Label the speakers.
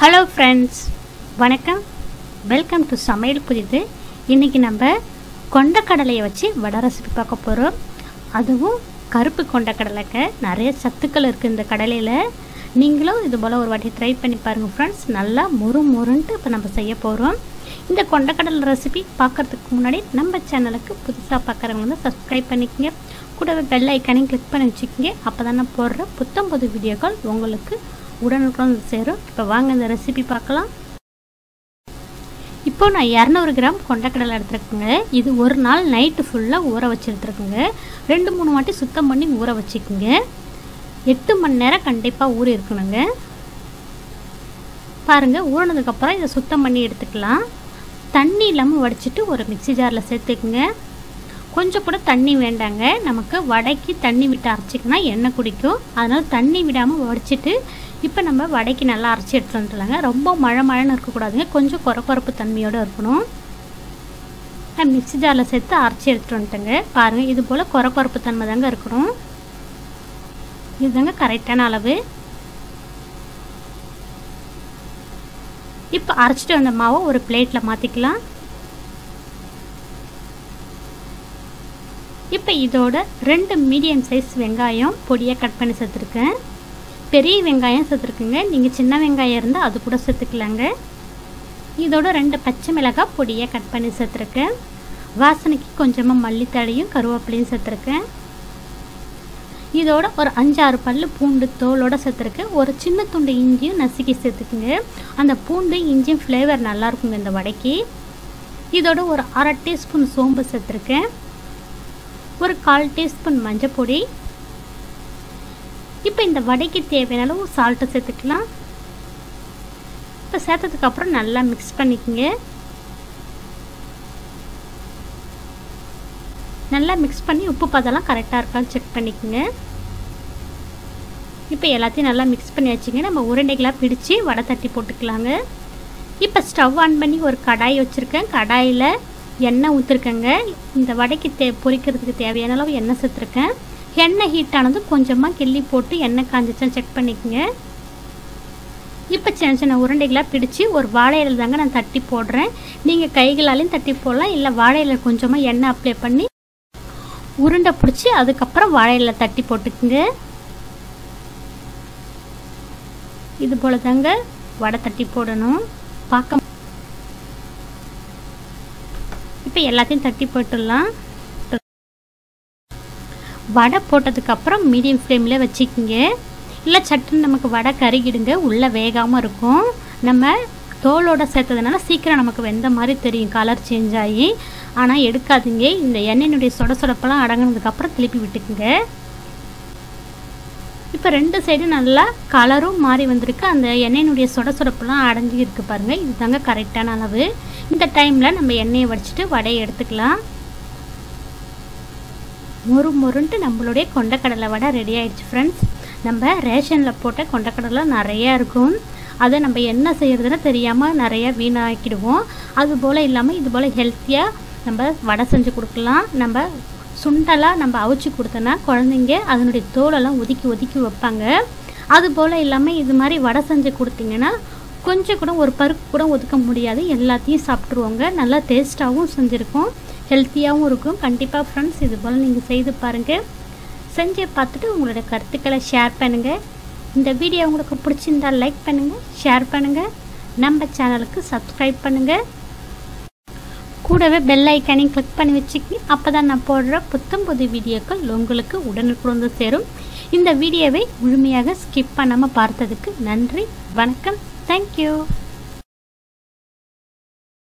Speaker 1: hello friends வணக்கம் welcome to சமையல் புதிது இன்றைக்கி நம்ம கொண்டக்கடலையை வச்சு வடை ரெசிபி பார்க்க போகிறோம் அதுவும் கருப்பு கொண்டக்கடலைக்கு நிறைய சத்துக்கள் இருக்குது இந்த கடலையில் நீங்களும் இது போல் ஒரு வாட்டி ட்ரை பண்ணி பாருங்கள் ஃப்ரெண்ட்ஸ் நல்லா மொறு மொறுன்ட்டு இப்போ நம்ம செய்ய போகிறோம் இந்த கொண்டக்கடலை ரெசிபி பார்க்குறதுக்கு முன்னாடி நம்ம சேனலுக்கு புதுசாக பார்க்குறவங்க வந்து சப்ஸ்கிரைப் பண்ணிக்கோங்க கூடவே பெல் ஐக்கானையும் கிளிக் பண்ணி வச்சுக்கோங்க அப்போ தான் நான் போடுற புத்தம் புது வீடியோக்கள் உங்களுக்கு உடனுக்குடன் சேரும் இப்போ வாங்க இந்த ரெசிபி பார்க்கலாம் இப்போ நான் இரநூறு கிராம் கொண்டக்கடலை எடுத்துருக்குங்க இது ஒரு நாள் நைட்டு ஃபுல்லாக ஊற வச்சு எடுத்துருக்குங்க ரெண்டு மூணு வாட்டி சுத்தம் பண்ணி ஊற வச்சுக்கோங்க எட்டு மணி நேரம் கண்டிப்பாக ஊறி இருக்கணுங்க பாருங்கள் ஊறினதுக்கப்புறம் இதை சுத்தம் பண்ணி எடுத்துக்கலாம் தண்ணி இல்லாமல் வடிச்சிட்டு ஒரு மிக்சி ஜாரில் சேர்த்துக்குங்க கொஞ்சம் கூட தண்ணி வேண்டாங்க நமக்கு வடைக்கு தண்ணி விட்டு அரைச்சிக்கினா எண்ணெய் குடிக்கும் அதனால் தண்ணி விடாமல் வடிச்சிட்டு இப்போ நம்ம வடைக்கு நல்லா அரைச்சி எடுத்துகிட்டு வந்துடலாங்க ரொம்ப மழை மழைன்னு இருக்கக்கூடாதுங்க கொஞ்சம் குறை குறப்பு தன்மையோடு இருக்கணும் நான் மிக்சி ஜாரில் சேர்த்து அரைச்சி எடுத்துகிட்டு வந்துட்டேங்க பாருங்கள் இது போல் குறை குறப்பு தன்மை தாங்க இருக்கணும் இதுதாங்க கரெக்டான அளவு இப்போ அரைச்சிட்டு வந்த மாவை ஒரு பிளேட்டில் மாற்றிக்கலாம் இப்போ இதோட ரெண்டு மீடியம் சைஸ் வெங்காயம் பொடியாக கட் பண்ணி சேர்த்துருக்கேன் பெரிய வெங்காயம் சேர்த்துருக்குங்க நீங்கள் சின்ன வெங்காயம் இருந்தால் அது கூட சேர்த்துக்கலாங்க இதோட ரெண்டு பச்சை மிளகாய் பொடியாக கட் பண்ணி சேர்த்துருக்கேன் வாசனைக்கு கொஞ்சமாக மல்லித்தழையும் கருவேப்பிலையும் சேர்த்துருக்கேன் இதோட ஒரு அஞ்சாறு பல் பூண்டு தோலோடு சேர்த்துருக்கேன் ஒரு சின்ன துண்டு இஞ்சியும் நசுக்கி சேர்த்துக்குங்க அந்த பூண்டு இஞ்சியும் ஃப்ளேவர் நல்லாயிருக்குங்க இந்த வடைக்கு இதோட ஒரு அரை டீஸ்பூன் சோம்பு சேர்த்துருக்கேன் ஒரு கால் டீஸ்பூன் மஞ்சள் பொடி இப்போ இந்த வடைக்கு தேவையான அளவு சால்ட்டை சேர்த்துக்கலாம் இப்போ சேர்த்ததுக்கப்புறம் நல்லா மிக்ஸ் பண்ணிக்கோங்க நல்லா மிக்ஸ் பண்ணி உப்பு பதெல்லாம் கரெக்டாக இருக்கான்னு செக் பண்ணிக்கோங்க இப்போ எல்லாத்தையும் நல்லா மிக்ஸ் பண்ணி வச்சுங்க நம்ம உருண்டைகளாக பிடிச்சி வடை தட்டி போட்டுக்கலாங்க இப்போ ஸ்டவ் ஆன் பண்ணி ஒரு கடாய் வச்சுருக்கேன் கடாயில் எண்ணெய் ஊற்றிருக்கேங்க இந்த வடைக்கு தே பொரிக்கிறதுக்கு தேவையான அளவு எண்ணெய் சேர்த்துருக்கேன் எண்ணெய் ஹீட் ஆனதும் கொஞ்சமாக கிள்ளி போட்டு எண்ணெய் காஞ்சிச்சான்னு செக் பண்ணிக்கோங்க இப்போ சின்ன சின்ன உருண்டைகளாக பிடிச்சி ஒரு வாழை இலை தாங்க நான் தட்டி போடுறேன் நீங்கள் கைகளாலையும் தட்டி போடலாம் இல்லை வாழை இலை கொஞ்சமாக எண்ணெய் அப்ளை பண்ணி உருண்டை பிடிச்சி அதுக்கப்புறம் வாழை இலை தட்டி போட்டுக்குங்க இது போல் தாங்க வடை தட்டி போடணும் பார்க்க இப்போ எல்லாத்தையும் தட்டி போட்டுடலாம் வடை போட்டதுக்கப்புறம் மீடியம் ஃப்ளேமில் வச்சுக்கிங்க இல்லை சட்டுன்னு நமக்கு வடை கருகிடுங்க உள்ளே வேகாமல் இருக்கும் நம்ம தோலோட சேர்த்ததுனால சீக்கிரம் நமக்கு வெந்த மாதிரி தெரியும் கலர் சேஞ்ச் ஆகி ஆனால் எடுக்காதீங்க இந்த எண்ணெயினுடைய சொட சொடப்பெல்லாம் அடங்கினதுக்கப்புறம் திருப்பி விட்டுக்குங்க இப்போ ரெண்டு சைடும் நல்லா கலரும் மாறி வந்திருக்கு அந்த எண்ணெயினுடைய சொட சொடப்பெல்லாம் அடைஞ்சி இருக்குது பாருங்கள் இது தாங்க கரெக்டான அளவு இந்த டைமில் நம்ம எண்ணெயை வடிச்சிட்டு வடையை எடுத்துக்கலாம் மொறு மொறுன்ட்டு நம்மளுடைய கொண்டக்கடலை வடை ரெடி ஆயிடுச்சு ஃப்ரெண்ட்ஸ் நம்ம ரேஷனில் போட்ட கொண்டக்கடலை நிறையா இருக்கும் அதை நம்ம என்ன செய்கிறதுன்னு தெரியாமல் நிறையா வீணாக்கிடுவோம் அது போல் இல்லாமல் இது போல் ஹெல்த்தியாக நம்ம வடை செஞ்சு கொடுக்கலாம் நம்ம சுண்டலாக நம்ம அவிச்சு கொடுத்தோன்னா குழந்தைங்க அதனுடைய தோலெல்லாம் ஒதுக்கி ஒதுக்கி வைப்பாங்க அது போல் இல்லாமல் இது மாதிரி வடை செஞ்சு கொடுத்தீங்கன்னா கொஞ்சம் கூட ஒரு பருக்கு கூட ஒதுக்க முடியாது எல்லாத்தையும் சாப்பிட்ருவோங்க நல்லா டேஸ்ட்டாகவும் செஞ்சுருக்கோம் ஹெல்த்தியாகவும் இருக்கும் கண்டிப்பாக ஃப்ரெண்ட்ஸ் இது போல் நீங்கள் செய்து பாருங்கள் செஞ்சு பார்த்துட்டு உங்களோட கருத்துக்களை ஷேர் பண்ணுங்கள் இந்த வீடியோ உங்களுக்கு பிடிச்சிருந்தால் லைக் பண்ணுங்கள் ஷேர் பண்ணுங்கள் நம்ம சேனலுக்கு சப்ஸ்கிரைப் பண்ணுங்கள் கூடவே பெல் ஐக்கானையும் கிளிக் பண்ணி வச்சுக்கி அப்போ தான் நான் போடுற புத்தம் புது வீடியோக்கள் உங்களுக்கு உடனுக்குடன் சேரும் இந்த வீடியோவை முழுமையாக ஸ்கிப் பண்ணாமல் பார்த்ததுக்கு நன்றி வணக்கம் தேங்க்யூ